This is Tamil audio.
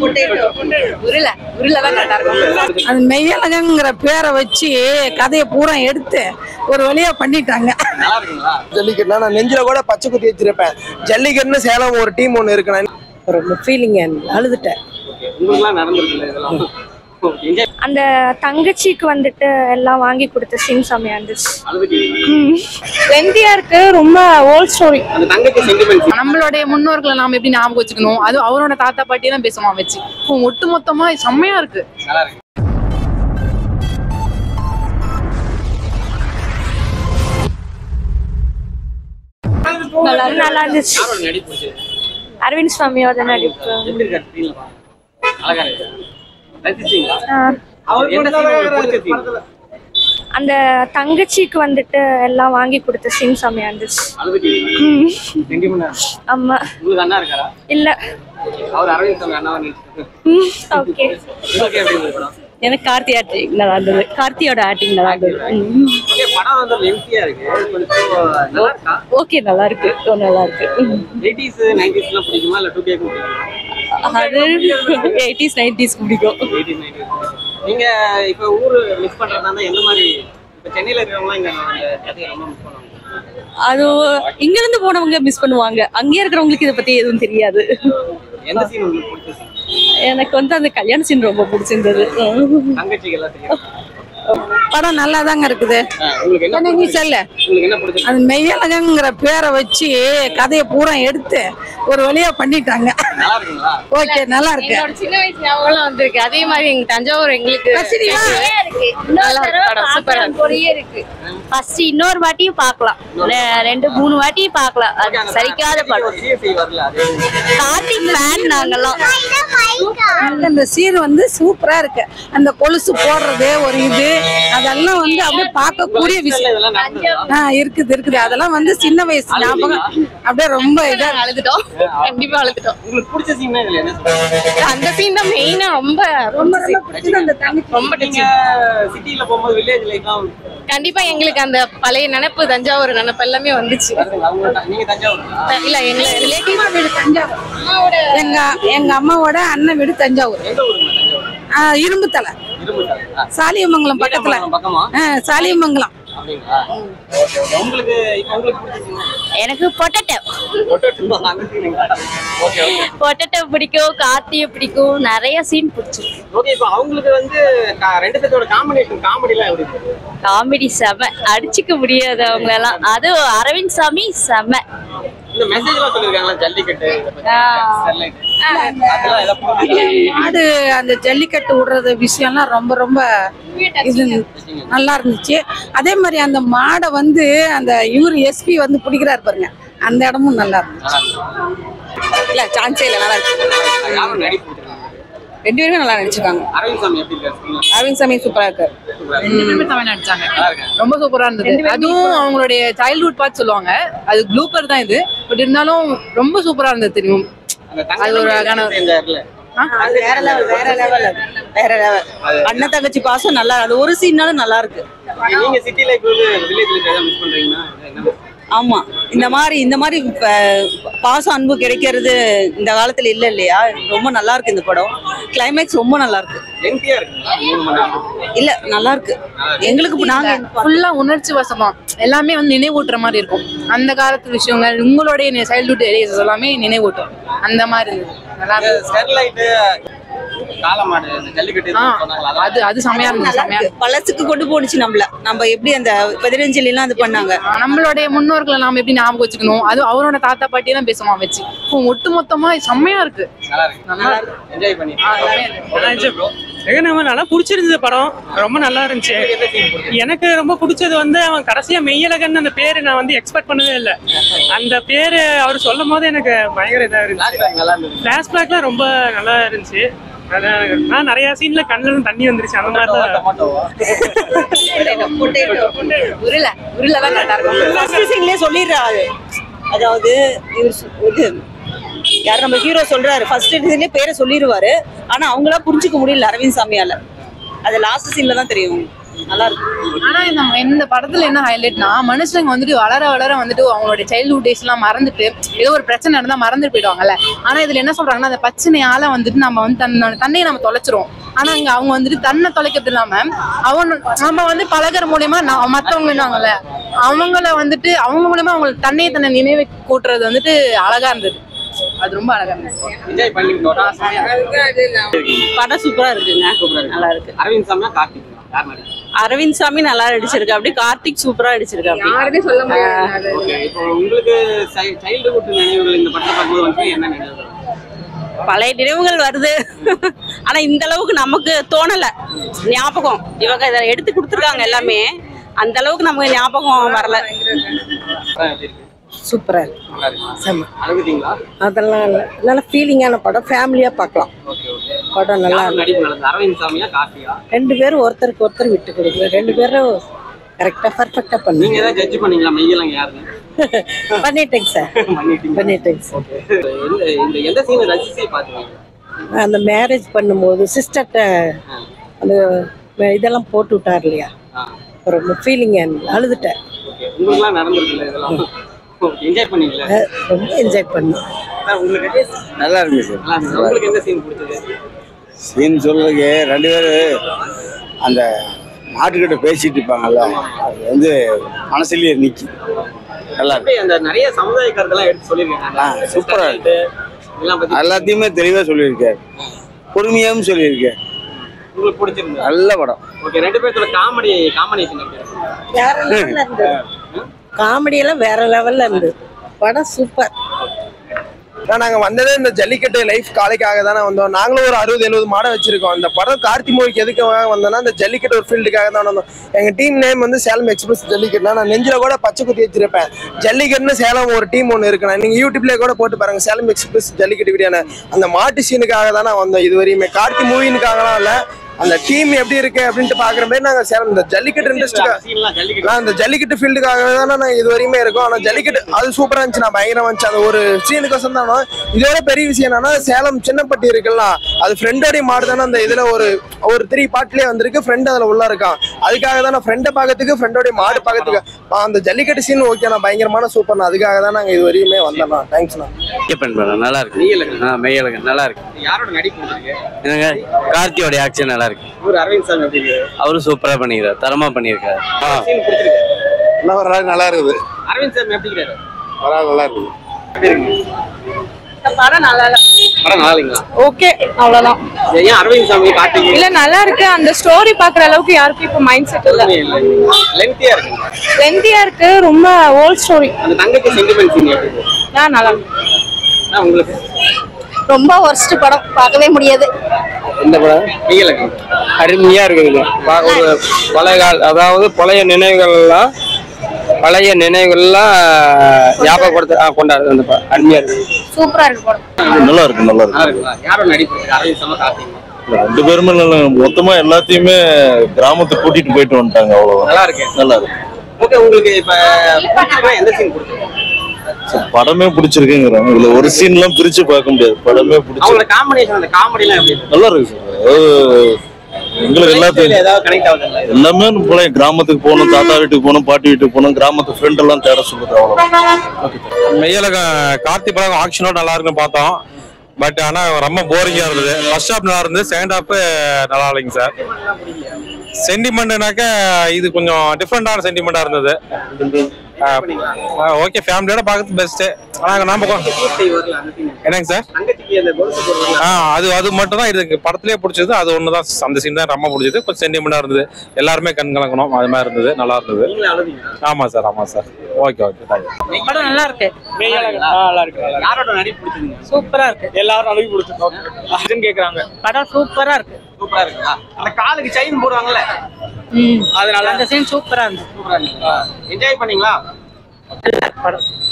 உருளை உருளை தான் கரெக்டா இருக்கும் அந்த மெய்யழகங்கிற பேரை வச்சு கதையை பூரா எடுத்து ஒரு வழியா பண்ணிட்டாங்க நல்லா இருக்குங்களா ஜல்லிக்கட்டுனா நான் நெஞ்சில கூட பச்சை குத்தி வச்சிருப்பேன் ஜல்லிக்கட்டுன்னு சேலம் ஒரு டீம் ஒன்று இருக்கு நான் ரொம்ப ஃபீலிங் அழுதுட்டேன் உங்களுக்குலாம் நடந்திருக்குல்ல இதெல்லாம் என்ஜாய் அந்த தங்கச்சிக்கு வந்துட்டு எல்லாம் வாங்கி கொடுத்த சீன் செம்மையா இருந்துச்சு அழுதுட்டீங்க வெந்தியா இருக்கு ரொம்ப ஓல்ட் ஸ்டோரி அந்த தங்கச்சி சென்டிமெண்ட் நம்மளுடைய முன்னோர்களை நாம எப்படி ஞாபகம் வச்சுக்கணும் அது அவரோட தாத்தா பாட்டி தான் பேசுவான் வச்சு இப்போ ஒட்டு மொத்தமா செம்மையா இருக்கு நல்லா இருக்கு நல்லா நல்லா இருந்துச்சு யாரோட நடிப்பு பிடிச்சது? அரவிந்த் சுவாமியோட நடிப்பு எப்படி இருக்காரு screenல பாருங்க. அழகா இருக்கு ரசிச்சீங்களா ஆ, எந்த scene உங்களுக்கு பிடிச்ச scene? அந்த தங்கச்சிக்கு வந்துட்டு எல்லாம் வாங்கி கொடுத்த சீன் செம்மையா இருந்துச்சு அழுதுட்டீங்க சென்டிமெண்டா ஆமா உங்களுக்கு அண்ணா இருக்காரா இல்ல அவர் அரவிந்த் சாமி அண்ணாவா நினைச்சிட்டு ஓகே உங்களுக்கு எப்படி இருந்தது படம் எனக்கு கார்த்தி ஆக்டிங் நல்லா இருந்தது கார்த்தியோட ஆக்டிங் நல்லா இருந்தது ஓகே படம் வந்து லென்த்தியா இருக்கு கொஞ்சம் நல்லா இருக்கா ஓகே நல்லா இருக்கு நல்லா இருக்கு எயிட்டிஸ் நைன்டிஸ்லாம் பிடிக்குமா இல்ல டூ கேக்கு பிடிக்குமா அது எயிட்டிஸ் நைன்டிஸ் பிடிக்கும் எயிட்டிஸ் நைன்டிஸ் நீங்க இப்ப ஊரு மிஸ் பண்றதா இருந்தா எந்த மாதிரி இப்ப சென்னையில இருக்கிறவங்க இங்க அந்த கதையை ரொம்ப மிஸ் பண்ணுவாங்க அது இங்க இருந்து போனவங்க மிஸ் பண்ணுவாங்க அங்கேயே இருக்கிறவங்களுக்கு இதை பத்தி எதுவும் தெரியாது எந்த சீன் உங்களுக்கு பிடிச்ச scene? எனக்கு வந்து அந்த கல்யாண சீன் ரொம்ப பிடிச்சிருந்தது தங்கச்சிக்கு எல்லாம் தெரியும் படம் நல்லா தாங்க இருக்குது ஆ, உங்களுக்கு என்ன நீ பிடிச்சது? சொல்ல உங்களுக்கு என்ன பிடிச்சது அந்த மெய்யழகங்கிற பேரை வச்சு கதையை பூரா எடுத்து ஒரு வழியா பண்ணிட்டாங்க நல்லா இருக்குங்களா ஓகே நல்லா இருக்கு என்னோட சின்ன வயசு ஞாபகம் வந்திருக்கு அதே மாதிரி எங்க தஞ்சாவூர் எங்களுக்கு நல்லா இருக்கு படம் சூப்பரா இருக்கு இருக்கு ஃபர்ஸ்ட் இன்னொரு வாட்டியும் பார்க்கலாம் ரெ- ரெண்டு மூணு வாட்டியும் பார்க்கலாம் Okay, அது அந்த சரிக்காத தங்கச்சிக்கு படம் ஒரு CSI வரல அது கார்த்திக் ஃபேன் நாங்கெல்லாம் அந்த சீர் வந்து சூப்பரா இருக்கு அந்த கொலுசு போடுறது ஒரு இது அதெல்லாம் வந்து அப்படியே பார்க்கக்கூடிய விஷயம் இதெல்லாம் நடந்ததா? ஆ இருக்குது இருக்குது அதெல்லாம் வந்து சின்ன வயசு ஞாபகம் அப்படியே ரொம்ப இதா அழுதுட்டோம் கண்டிப்பா அழுதுட்டோம் உங்களுக்கு பிடிச்ச சீன் இதுல என்ன சொல்றீங்க அந்த சீன் தான் மெயினா ரொம்ப ரொம்ப ரொம்ப பிடிச்சது அந்த தங்கச்சி ரொம்ப நீங்க சிட்டில போகும்போது வில்லேஜ் லைஃப்லாம் கண்டிப்பா எங்களுக்கு அந்த பழைய நினைப்பு தஞ்சாவூர் நினைப்பு எல்லாமே வந்துச்சு வருதுங்களா அவங்க நீங்க தஞ்சாவூர் இல்ல எங்க ரிலேட்டிவ் வீடு தஞ்சாவூர் அம்மாவோட எங்க எங்க அம்மாவோட அண்ணன் வீடு தஞ்சாவூர் எந்த ஊருங்க தஞ்சாவூர் ஆ, இரும்புத்தலை இரும்புத்தாங்க சாலியமங்கலம் பக்கத்துல பக்கமா ஆ, சாலியமங்கலம் அப்படிங்களா ஓகே ஓகே உங்களுக்கு இப்போ உங்களுக்கு பிடிச்ச எனக்கு பொட்டட்டோ scene அந்த சீனுங்களா ஓகே ஓகே பொட்டட்டோ பிடிக்கும் கார்த்தியை பிடிக்கும் நிறைய சீன் பிடிச்சிருக்கு ஓகே இப்போ அவங்களுக்கு வந்து க- ரெண்டு பேர்த்தோட காம்பினேஷன் காமெடிலாம் எப்படி இருக்கு காமெடி செம அடிச்சுக்க முடியாது அவங்க எல்லாம் அது அரவிந்த் சாமி செம இந்த மெசேஜ்லாம் சொல்லியிருக்காங்களா ஜல்லிக்கட்டு இதை பத்தி, ஸ்டெர்லைட். அதெல்லாம் எல்லாம் புரிஞ்சுக்கலாம். மாடு அந்த ஜல்லிக்கட்டு விடுறது விஷயம்லாம் ரொம்ப ரொம்ப இது நல்லா இருந்துச்சு அதே மாதிரி அந்த மாடை வந்து அந்த இவர் எஸ்பி வந்து பிடிக்கிறாரு பாருங்க அந்த இடமும் நல்லா இருந்துச்சு இல்ல சான்ஸே இல்ல நல்லா இருக்கு யாரும் நடிப்பு கொடுத்துருக்காங்க? ரெண்டு பேருமே நல்லா நடிச்சிருக்காங்க அரவிந்த் சாமி எப்படி இருக்காரு screen ல? அரவிந்த் சாமி சூப்பரா இருக்கு ரெண்டு பேருமே தமிழ் நடிச்சாங்க நல்லா இருக்கேன் ரொம்ப சூப்பரா இருந்தது அதுவும் அவங்களுடைய சைல்ட்ஹுட் பார்த்து சொல்லுவாங்க அது ப்ளூப்பர் தான் இது பட் இருந்தாலும் ரொம்ப சூப்பரா இருந்தது தெரியும் அந்த அது ஒரு தங்கச்சி அழகான- செஞ்சாருல அது வேற லெவல் வேற லெவல் அது வேற லெவல் அண்ணன் தங்கச்சி பாசம் நல்லா அது ஒரு சீன்னாலும் நல்லா இருக்கு நீங்க சிட்டி லைஃப் வில்லேஜ் லைஃப் ஏதாவது மிஸ் பண்றீங்கன்னா என்ன ஆமா இந்த மாதிரி இந்த மாதிரி ப- பாசம் அன்பு கிடைக்கிறது இந்த காலத்துல இல்ல இல்லையா ரொம்ப நல்லா இருக்கு இந்த படம் கிளைமேக்ஸ் ரொம்ப நல்லா இருக்கு லென்த்தியா இருக்குங்களா மூணு மணி நேரம் இல்ல நல்லா இருக்கு எங்களுக்கு இப்ப நாங்க ஃபுல்லா உணர்ச்சி வசமா எல்லாமே வந்து நினைவூட்டுற மாதிரி இருக்கும் அந்த காலத்து விஷயங்கள் உங்களுடைய சைல்ட்ஹுட் ஏரியாஸ் எல்லாமே நினைவூட்டும் அந்த மாதிரி இருந்தது நல்லா இருந்தது ஸ்டெர்லைட் காலமாடு இந்த ஜல்லிக்கட்டு ஆ, இதுன்னு சொன்னாங்களா அதெல்லாம் அது அது செமையா இருந்தது நல்லா செமையா இருக்கு பழசுக்கு கொண்டு போணுச்சு நம்மள நம்ம எப்படி அந்த பதினஞ்சலி எல்லாம் இது பண்ணாங்க நம்மளுடைய முன்னோர்களை நாம எப்படி ஞாபகம் வச்சுக்கணும் அது அவரோட தாத்தா பாட்டி தான் பேசுவான் வச்சு இப்போ ஒட்டு மொத்தமா செம்மையா இருக்கு நல்லா இருக்கு நல்லா இருக்கு என்ஜாய் பண்ணி நம்ம நல்லா பிடிச்சிருந்தது படம் ரொம்ப நல்லா இருந்துச்சு எனக்கு ரொம்ப பிடிச்சது வந்து அவன் கடைசியா மெய்யழகன் அந்த பேரு நான் வந்து எக்ஸ்பெக்ட் பண்ணவே இல்லை அந்த பேரு அவர் சொல்லும் போது எனக்கு பயங்கர இதா இருந்துச்சு Flashback நல்லா இருந்தது பிளாஷ்பேக்லாம் ரொம்ப நல்லா இருந்துச்சு அதான் நான் நிறைய சீன்ல கண்ணுல இருந்து தண்ணி வந்துருச்சு அந்த மாதிரி தான் டொமேட்டோவா உருளை உருளை தான் கரெக்டா இருக்கும் ஃபர்ஸ்ட் சீன்லயே சொல்லிடுறாரு அதாவது இவர் சு- இது யார் நம்ம ஹீரோ சொல்றாரு ஃபர்ஸ்ட் இதுலயே பேரை சொல்லிடுவாரு ஆனா அவங்களா புரிஞ்சுக்க முடியல அரவிந்த் சாமியால அது லாஸ்ட் சீன்ல தான் தெரியும் நல்லா இருக்கு ஆனா இந்த இந்த படத்துல என்ன ஹைலைட்னா மனுஷங்க வந்துட்டு வளர வளர வந்துட்டு அவங்களுடைய சைல்ட்ஹுட் டேஸ் எல்லாம் மறந்துட்டு ஏதோ ஒரு பிரச்சனை நடந்தா மறந்துட்டு போயிடுவாங்கல்ல ஆனா இதுல என்ன சொல்றாங்கன்னா அந்த பிரச்சனையால வந்துட்டு நம்ம வந்து தன்னை தன்னையை நம்ம தொலைச்சிரும் ஆனா இங்க அவங்க வந்துட்டு தன்னை தொலைக்கிறது இல்லாம அவன் நம்ம வந்து பழகுற மூலியமா நான் மத்தவங்க என்னவாங்கல்ல அவங்கள வந்துட்டு அவங்க மூலியமா அவங்களுக்கு தன்னையை தன்னை நினைவு கூட்டுறது வந்துட்டு அழகா இருந்தது அது ரொம்ப அழகா இருந்தது என்ஜாய் பண்ணிட்டோம் படம் சூப்பரா இருக்குங்க சூப்பரா இருக்கு. நல்லா இருக்கு அரவிந்த் சாமியா கார்த்திக் யார் நடிச்சது அரவிந்த் சாமி நல்லா நடிச்சிருக்கு அப்படி கார்த்திக் சூப்பரா நடிச்சிருக்கு அப்படி ஓகே இப்போ உங்களுக்கு சைல்டுஹுட் நினைவுகள் இந்த படத்தை பார்க்கும்போது வந்து என்ன நினைவுகள் பழைய நினைவுகள் வருது ஆனா இந்த அளவுக்கு நமக்கு தோணல ஞாபகம் இவங்க இதை எடுத்து கொடுத்துருக்காங்க எல்லாமே அந்த அளவுக்கு நமக்கு ஞாபகம் வரல படம் எப்படி இருக்கு சூப்பரா இருக்கு நல்லா இருக்கு செம்ம அழுகுதீங்களா அதெல்லாம் இல்லை நல்ல ஃபீலிங்கான படம் ஃபேமிலியா பார்க்கலாம் ஓகே ஓகே படம் நல்லா யார் நடிப்பு நல்லது அரவிந்த் சாமியா கார்த்திகா ரெண்டு பேரும் ஒருத்தருக்கு ஒருத்தர் விட்டு கொடுக்கல ரெண்டு பேரும் கரெக்டா பர்ஃபெக்டா நீங்க பண்ணீங்க ஏதாவது ஜட்ஜ் பண்ணீங்களா மெய்யலங்க யாருன்னு பண்ணிட்டேங்க சார் பண்ணிட்டீங்க பண்ணிட்டேங்க சார் எந்த இந்த எந்த சீனை ரசிச்சு பாத்தீங்க அந்த மேரேஜ் பண்ணும்போது சிஸ்டர்கிட்ட அந்த இதெல்லாம் போட்டு விட்டார் இல்லையா ரொம்ப ஃபீலிங் அழுதுட்டேன் ஓகே உங்களுக்குலாம் நடந்திருக்குல்ல இதெல்லாம் என்ஜாய் பண்ணீங்களா அஹ் ரொம்ப என்ஜாய் பண்ணேன் சார், உங்களுக்கு நல்லா இருந்துச்சு சார் நல்லா இருந்துச்சு. உங்களுக்கு எந்த சீன் பிடிச்சது சீன் சொல்றதுக்கு ரெண்டு பேரும் அந்த மாட்டுக்கிட்ட பேசிட்டு இருப்பாங்கல்ல அது வந்து மனசுலயே நிக்கி நல்லா இருக்கு எப்படி அந்த நிறைய சமுதாய கருத்தெல்லாம் எடுத்து சொல்லியிருக்காங்க ஆ, சூப்பரா இருக்கு. இதெல்லாம் பத்தி எல்லாத்தையுமே தெளிவா சொல்லியிருக்காரு பொறுமையாவும் சொல்லியிருக்காரு உங்களுக்கு பிடிச்சிருந்தது நல்ல படம் ஓகே ரெண்டு பேர்த்தோட காமெடி காம்பினேஷன் எப்படி இருக்கு வேற லெவல்ல இருந்தது காமெடி எல்லாம் வேற லெவல்ல இருந்தது படம் சூப்பர் நாங்க வந்ததே இந்த ஜல்லிக்கட்டு லைஃப் காலைக்காக தானே வந்தோம் நாங்களும் ஒரு அறுபது எழுபது மாடை வச்சிருக்கோம் இந்த படம் கார்த்தி மூவிக்கு எதுக்கு வந்தோம்னா இந்த ஜல்லிக்கட்டு ஒரு ஃபீல்டுக்காக தான் வந்தோம் எங்க டீம் நேம் வந்து சேலம் எக்ஸ்பிரஸ் ஜல்லிக்கட்டுனா நான் நெஞ்சில கூட பச்சை குத்தி வச்சிருப்பேன் ஜல்லிக்கட்டுன்னு சேலம் ஒரு டீம் ஒன்று இருக்குண்ணா நீங்க யூடியூப்ல கூட போட்டு பாருங்க சேலம் எக்ஸ்பிரஸ் ஜல்லிக்கட்டு வீடியோன அந்த மாட்டு சீனுக்காக தானே வந்தோம் இது வரையுமே கார்த்தி மூவினுக்காகலாம் இல்ல அந்த டீம் எப்படி இருக்கு அப்படின்ட்டு பாக்குற மாதிரி நாங்க சேலம் இந்த ஜல்லிக்கட்டு இண்டஸ்ட்ரிக்காக சீன்லாம் ஜல்லிக்கட்டு நான் அந்த ஜல்லிக்கட்டு ஃபீல்டுக்காக தானே நான் இது வரையுமே இருக்கும் ஆனால் ஜல்லிக்கட்டு அது சூப்பராக இருந்துச்சு நான் பயங்கரமா இருந்துச்சு அந்த ஒரு சீனுக்கோசம் தானோ இதோட பெரிய விஷயம் என்னன்னா சேலம் சின்னப்பட்டி இருக்குல்ல அது ஃப்ரெண்டோடைய மாடு தானே அந்த இதில் ஒரு ஒரு த்ரீ பார்ட்லேயே வந்திருக்கு ஃப்ரெண்ட் அதில் உள்ள இருக்கான் அதுக்காக தான் நான் ஃப்ரெண்டை பார்க்கறதுக்கு ஃப்ரெண்டோடைய மாடு பார்க்கறதுக்கு ஆ, அந்த ஜல்லிக்கட்டு சீன் ஓகேண்ணா பயங்கரமான சூப்பர்ண்ணா அதுக்காக தான் நாங்கள் இது வரையுமே வந்தோம்ண்ணா தேங்க்ஸ்ண்ணா கேப்பன் படம் நல்லா இருக்கு மெய்யலங்க ஆ மெய்யழகன் நல்லா இருக்கு யாரோட நடிப்பு பிடிச்சிருக்கு என்னங்க கார்த்தியோட ஆக்ஷன் நல்லா இருக்கு ஒரு அரவிந்த் சாமி எப்படி இருக்கு அவரும் சூப்பரா பண்ணிக்கிறார் தரமா பண்ணியிருக்காரு சீன் பிடிச்சிருக்கு நல்லா வர்றாரு நல்லா இருக்குது அரவிந்த் சாமி எப்படி இருக்காரு பரவாயில்ல நல்லா இருக்குது எப்படி இருக்கு படம் நல்லா இல்ல படம் நல்லா இல்லைங்களா ஓகே அவ்வளவுதான் ஏன் அரவிந்த் சாமி கார்த்திக் இல்ல நல்லா இருக்கு அந்த ஸ்டோரி பாக்குற அளவுக்கு யாருக்கும் இப்ப மைண்ட் செட் இல்ல லென்த்தியா இருக்குங்க லென்த்தியா இருக்கு ரொம்ப ஓல்ட் ஸ்டோரி அந்த தங்கச்சி சென்டிமெண்ட் சீன் எப்படி இருக்கு நான் நல்லா இருக்கு. ஆ, உங்களுக்கு ரொம்ப ஒர்ஸ்ட் படம் பார்க்கவே முடியாது இந்த படம் மெய்யலங்க அருமையா இருக்குதுங்க பார்க்க ஒரு பழைய கால அதாவது பழைய நினைவுகள்லாம் பழைய நினைவுகள்லாம் ஞாபகப்படுத்த ஆ, கொண்டாடுது அந்த படம் அருமையா இருக்கு சூப்பரா இருக்கு படம் நல்லா இருக்கு நல்லா நல்லா இருக்குங்களா யாரோட நடிப்பு இருக்கு அரவிந்த் சாமி கார்த்திக் இருக்கு ரெண்டு பேருமே நல்லா மொத்தமா எல்லாத்தையுமே கிராமத்துக்கு கூட்டிட்டு போயிட்டு வந்துட்டாங்க அவ்வளவுதான் நல்லா இருக்கு நல்லா இருக்கு ஓகே உங்களுக்கு இப்ப பிடிச்சிருக்குன்னா எந்த சீன் பிடிச்சிருக்கு சரி, படமே பிடிச்சிருக்குங்கிறாங்க இதுல ஒரு சீன் எல்லாம் பிரிச்சு பார்க்க முடியாது படமே பிடிச்சிருக்கு அவங்களோட காம்பினேஷன் அந்த காமெடி எல்லாம் எப்படி இருக்கு நல்லா இருக்கு சார் அதாவது எங்களுக்கு எல்லாத்தையும் ஏதாவது கனெக்ட் ஆகுதுல்ல இது? எல்லாமே போல கிராமத்துக்கு போகணும் தாத்தா வீட்டுக்கு போகணும் பாட்டி வீட்டுக்கு போகணும் கிராமத்து ஃப்ரெண்ட் எல்லாம் தேட சொல்லுது அவ்வளவு மெய்யல கார்த்தி படம் ஆக்ஷனோட நல்லா இருக்குன்னு பார்த்தோம் பட் ஆனா ரொம்ப போரிங்கா இருந்தது ஃபர்ஸ்ட் ஹாப் நல்லா இருந்தது செகண்ட் ஹாப் நல்லா இல்லைங்க சார் சென்டிமெண்ட்னாக்க இது கொஞ்சம் டிஃப்ரெண்டான சென்டிமெண்டா இருந்தது ஓகே ஃபேமிலியோட பார்க்கறது பெஸ்ட் ஆனா நாம கொ- செய்வார்ல அந்த scene. என்னங்க சார் தங்கச்சிக்கு அந்த கொலுசு போடுவாங்க ஆ அது அது மட்டும் தான் இதுக்கு படத்திலே பிடிச்சது அது ஒன்று தான் அந்த சீன் தான் ரொம்ப பிடிச்சது கொஞ்சம் சென்டிமெண்டா இருந்தது எல்லாருமே கண் கலக்கணும் அது மாதிரி இருந்தது நல்லா இருந்தது நீங்களே அழுதீங்க ஆமா சார் ஆமா சார் ஓகே ஓகே தேங்க்யூ படம் நல்லா இருக்கு நல்லா இருக்கு யாரோட நடிப்பு பிடிச்சிருங்க சூப்பரா இருக்கு எல்லாரும் அழுகி பிடிச்சிருக்கோம் கேக்குறாங்க படம் சூப்பரா இருக்கு சூப்பரா இருக்குங்களா அந்த காலுக்கு செயின் போடுவாங்கல்ல அதனால அந்த சீன் சூப்பரா இருந்துச்சு சூப்பரா இருக்குங்களா என்ஜாய் பண்ணீங்களா